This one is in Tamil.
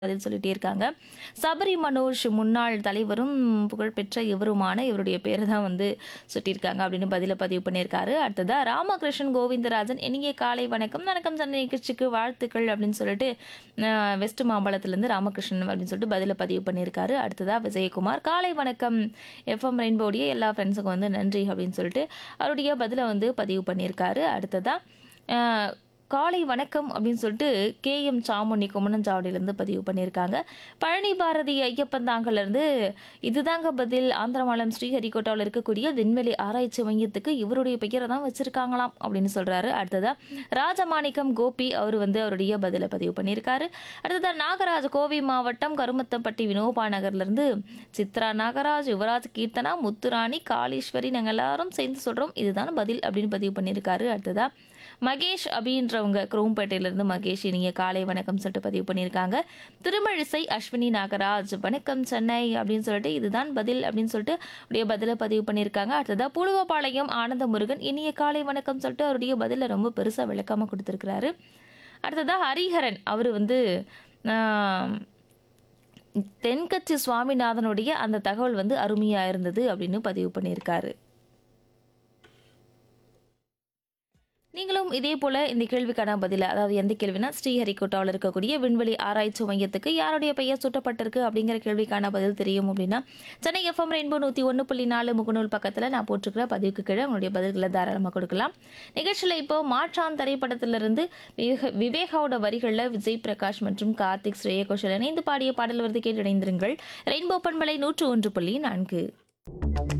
பதில் சொல்லிட்டே இருக்காங்க சபரி மனோஜ் முன்னாள் தலைவரும் புகழ்பெற்ற இவருமான இவருடைய பேரை தான் வந்து சுட்டியிருக்காங்க அப்படின்னு பதில பதிவு பண்ணியிருக்காரு அடுத்ததா ராமகிருஷ்ணன் கோவிந்தராஜன் இனிய காலை வணக்கம் வணக்கம் சண்டை நிகழ்ச்சிக்கு வாழ்த்துக்கள் அப்படின்னு சொல்லிட்டு அஹ், வெஸ்ட் மாம்பலத்திலேருந்து ராமகிருஷ்ணன் அப்படின்னு சொல்லிட்டு பதில பதிவு பண்ணியிருக்காரு அடுத்ததா விஜயகுமார் காலை வணக்கம் எஃப்எம் ரெயின்போடைய எல்லா ஃப்ரெண்ட்ஸுக்கும் வந்து நன்றி அப்படின்னு சொல்லிட்டு அவருடைய பதிலை வந்து பதிவு பண்ணியிருக்காரு அடுத்ததா அஹ், காலை வணக்கம் அப்படின்னு சொல்லிட்டு கே எம் சாமுனி குமணஞ்சாவடியிலேருந்து பதிவு பண்ணியிருக்காங்க பழனி பாரதி ஐயப்பன் தாங்கலேருந்து இதுதாங்க பதில் ஆந்திரமாலம் ஸ்ரீஹரிகோட்டாவில் இருக்கக்கூடிய விண்வெளி ஆராய்ச்சி மையத்துக்கு இவருடைய பெயரை தான் வச்சிருக்காங்களாம் அப்படின்னு சொல்கிறாரு அடுத்ததா ராஜமாணிக்கம் கோபி அவர் வந்து அவருடைய பதிலை பதிவு பண்ணியிருக்காரு அடுத்ததா நாகராஜ் கோவை மாவட்டம் கருமத்தம்பட்டி வினோபா நகர்லேருந்து சித்ரா நாகராஜ் யுவராஜ் கீர்த்தனா முத்துராணி காளீஸ்வரி நாங்கள் எல்லாரும் சேர்ந்து சொல்கிறோம் இதுதான் பதில் அப்படின்னு பதிவு பண்ணியிருக்காரு அடுத்ததா மகேஷ் அப்படின்றவங்க குரோம்பேட்டையிலேருந்து மகேஷ் இனிய காலை வணக்கம் சொல்லிட்டு பதிவு பண்ணியிருக்காங்க திருமழிசை அஸ்வினி நாகராஜ் வணக்கம் சென்னை அப்படின்னு சொல்லிட்டு இதுதான் பதில் அப்படின்னு சொல்லிட்டு அவருடைய பதிலை பதிவு பண்ணியிருக்காங்க அடுத்ததா புழுவப்பாளையம் ஆனந்த முருகன் இனிய காலை வணக்கம் சொல்லிட்டு அவருடைய பதிலை ரொம்ப பெருசாக விளக்கமாக கொடுத்துருக்கிறாரு அடுத்ததா ஹரிஹரன் அவர் வந்து ஆம், தென்கட்சி சுவாமிநாதனுடைய அந்த தகவல் வந்து அருமையாக இருந்தது அப்படின்னு பதிவு பண்ணியிருக்காரு நீங்களும் இதே போல இந்த கேள்விக்கான பதில அதாவது எந்த கேள்வினா ஸ்ரீஹரிகோட்டாவில் இருக்கக்கூடிய விண்வெளி ஆராய்ச்சி மையத்துக்கு யாருடைய பெயர் சூட்டப்பட்டிருக்கு அப்படிங்கிற கேள்விக்கான பதில் தெரியும் அப்படின்னா சென்னை எஃப்எம் ரெயின்போ நூற்றி ஒன்று புள்ளி நாலு முகநூல் பக்கத்தில் நான் போட்டிருக்கிற பதிவுக்கு கீழே உங்களுடைய பதில்களை தாராளமாக கொடுக்கலாம் நிகழ்ச்சியில் இப்போ மாற்றான் திரைப்படத்திலிருந்து விவேக விவேகாவோட வரிகளில் விஜய் பிரகாஷ் மற்றும் கார்த்திக் ஸ்ரேய கோஷல் இணைந்து பாடிய பாடல் வருது கேட்டு இணைந்திருங்கள் ரெயின்போ பண்பலை நூற்று ஒன்று புள்ளி நான்கு